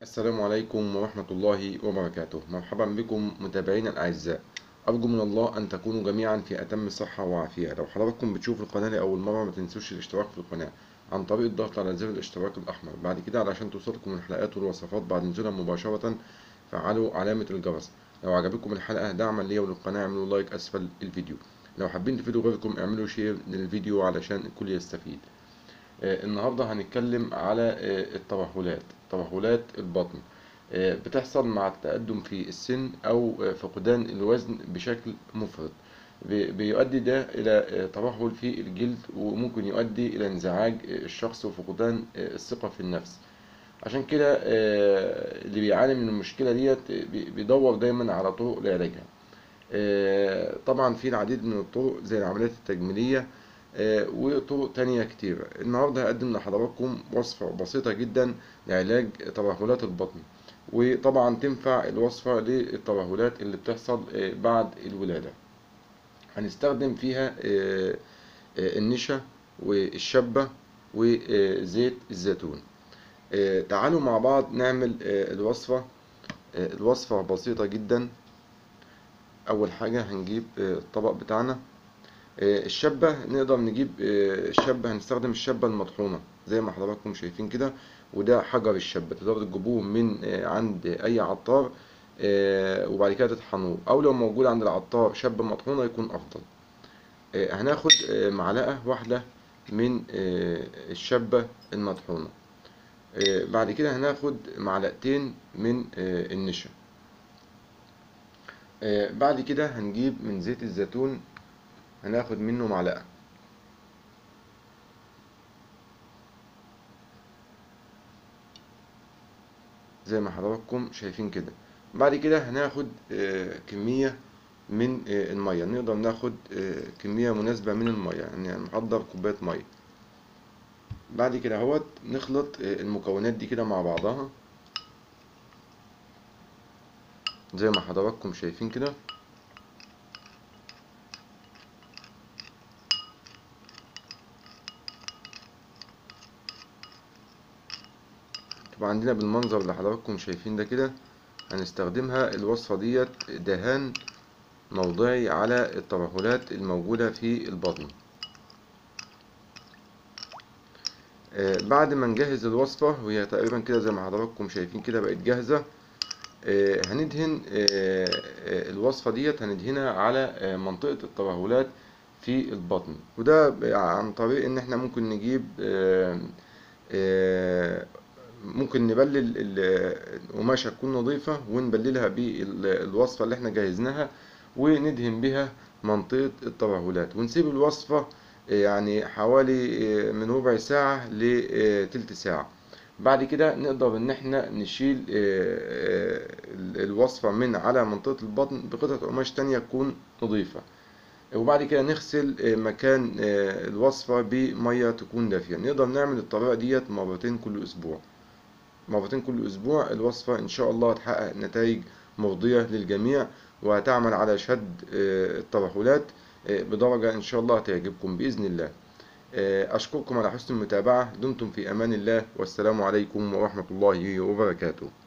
السلام عليكم ورحمة الله وبركاته مرحبا بكم متابعينا الأعزاء أرجو من الله أن تكونوا جميعا في أتم صحة وعافية لو حضراتكم بتشوفوا القناة لأول مرة ما تنسوش الاشتراك في القناة عن طريق الضغط على زر الاشتراك الأحمر بعد كده علشان توصلكم الحلقات والوصفات بعد نزولها مباشرة فعلوا علامة الجرس لو عجبتكم الحلقة دعما ليا وللقناة اعملوا لايك أسفل الفيديو لو حابين تفيدوا غيركم اعملوا شير للفيديو علشان الكل يستفيد آه، النهاردة هنتكلم على آه، الترهلات ترهلات البطن آه، بتحصل مع التقدم في السن أو آه، فقدان الوزن بشكل مفرط بي- بيؤدي ده إلى آه، ترهل في الجلد وممكن يؤدي إلى انزعاج آه، الشخص وفقدان آه، الثقة في النفس عشان كده آه، اللي بيعاني من المشكلة ديت آه، بي- بيدور دايما على طرق لعلاجها آه، طبعا في العديد من الطرق زي العمليات التجميلية آه، وطرق تانية كتير النهاردة هقدم لحضراتكم وصفة بسيطة جدا لعلاج ترهلات البطن وطبعا تنفع الوصفة للترهلات اللي بتحصل آه، بعد الولادة هنستخدم فيها آه، آه، النشا والشبة وزيت الزيتون آه، تعالوا مع بعض نعمل آه، الوصفة آه، الوصفة بسيطة جدا أول حاجة هنجيب آه، الطبق بتاعنا آه، الشبة نقدر نجيب آه، الشبة هنستخدم الشبة المطحونة زي ما حضراتكم شايفين كده وده حجر الشبة تقدروا تجيبوه من آه، عند أي عطار آه، وبعد كده تطحنوه أو لو موجود عند العطار شبة مطحونة يكون أفضل آه، هناخد آه، معلقة واحدة من آه، الشبة المطحونة آه، بعد كده هناخد معلقتين من آه، النشا آه، بعد كده هنجيب من زيت الزيتون هناخد منه معلقة زي ما حضراتكم شايفين كده بعد كده هناخد آه، كمية من آه، المية نقدر ناخد آه، كمية مناسبة من المية يعني نحضر كوباية مية بعد كده اهوت نخلط آه، المكونات دي كده مع بعضها زي ما حضراتكم شايفين كده تبقى عندنا بالمنظر اللي حضراتكم شايفين ده كده هنستخدمها الوصفة ديت دهان موضعي على الترهلات الموجودة في البطن آه، بعد ما نجهز الوصفة وهي تقريبا كده زي ما حضراتكم شايفين كده بقت جاهزة آه، هندهن آه، آه، الوصفة ديت هندهنها على آه، منطقة الترهلات في البطن وده عن طريق ان احنا ممكن نجيب آه، آه، ممكن نبلل ال- القماشة تكون نظيفة ونبللها بالوصفة اللي احنا جهزناها وندهن بها منطقة الترهلات ونسيب الوصفة يعني حوالي من ربع ساعة لتلت ساعة بعد كده نقدر ان احنا نشيل الوصفة من على منطقة البطن بقطعة قماش تانية تكون نظيفة وبعد كده نغسل مكان الوصفة بمية تكون دافية نقدر نعمل الطريقة ديت مرتين كل أسبوع مرتين كل أسبوع الوصفة إن شاء الله هتحقق نتائج مرضية للجميع وهتعمل على شد آه، الترهلات آه، بدرجة إن شاء الله هتعجبكم بإذن الله آه، أشكركم على حسن المتابعة دمتم في أمان الله والسلام عليكم ورحمة الله وبركاته